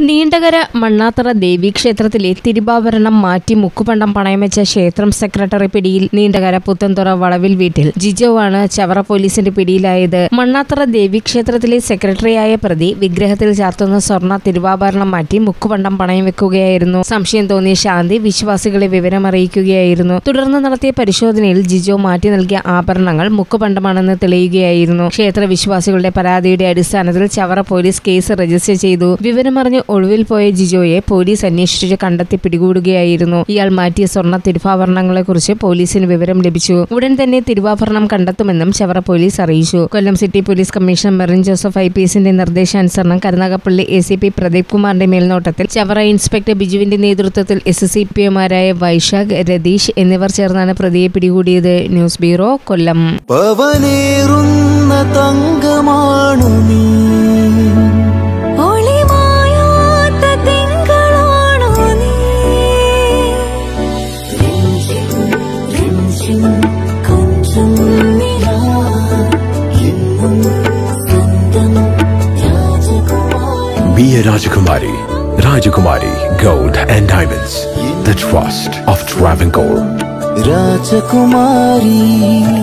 നീണ്ടകര മണ്ണാത്തറ ദേവീക്ഷേത്രത്തിലെ തിരുവാഭരണം മാറ്റി മുക്കുപണ്ടം പണയം വെച്ച ക്ഷേത്രം സെക്രട്ടറി പിടിയിൽ നീണ്ടകര പുത്തൻതുറ വളവിൽ വീട്ടിൽ ജിജോ ആണ് ചവറ പോലീസിന്റെ പിടിയിലായത് മണ്ണാത്തറ ദേവീക്ഷേത്രത്തിലെ സെക്രട്ടറിയായ പ്രതി വിഗ്രഹത്തിൽ ചാർത്തുന്ന സ്വർണ്ണ തിരുവാഭരണം മാറ്റി മുക്കുപണ്ടം പണയം വെക്കുകയായിരുന്നു സംശയം തോന്നിയ ശാന്തി വിശ്വാസികളെ വിവരമറിയിക്കുകയായിരുന്നു തുടർന്ന് നടത്തിയ പരിശോധനയിൽ ജിജോ മാറ്റി നൽകിയ ആഭരണങ്ങൾ മുക്കുപണ്ടമാണെന്ന് തെളിയുകയായിരുന്നു ക്ഷേത്ര വിശ്വാസികളുടെ പരാതിയുടെ അടിസ്ഥാനത്തിൽ ചവറ പോലീസ് കേസ് രജിസ്റ്റർ ചെയ്തു വിവരമറിഞ്ഞ് ഒളിവിൽ പോയ ജിജോയെ പോലീസ് അന്വേഷിച്ച് കണ്ടെത്തി പിടികൂടുകയായിരുന്നു ഇയാൾ മാറ്റിയ സ്വർണ്ണ തിരുവാഭരണങ്ങളെക്കുറിച്ച് പോലീസിന് വിവരം ലഭിച്ചു ഉടൻ തന്നെ തിരുവാഭരണം കണ്ടെത്തുമെന്നും ചവറ പോലീസ് അറിയിച്ചു Kollam city police commissioner Merin Joseph I P എസിന്റെ നിർദ്ദേശാനുസരണം Karunagappally A C P Pradeep കുമാറിന്റെ മേൽനോട്ടത്തിൽ ചവറ ഇൻസ്പെക്ടർ ബിജുവിന്റെ നേതൃത്വത്തിൽ എസ് എസ് സി പി എമാരായ വൈശാഖ് രതീഷ് എന്നിവർ ചേർന്നാണ് പ്രതിയെ പിടികൂടിയത് ന്യൂസ് ബ്യൂറോ കൊല്ലം പവനേറുന്ന തങ്കമാണു നീ ഒളിമായാത്ത തിങ്കളാണോ നീ രഞ്ജിം രഞ്ജിം കൊഞ്ചം നിലാ എന്നും സ്വന്തം രാജകുമാരി Be a Rajakumari. Rajakumari Gold and Diamonds. The trust of Travancore. രാജകുമാരി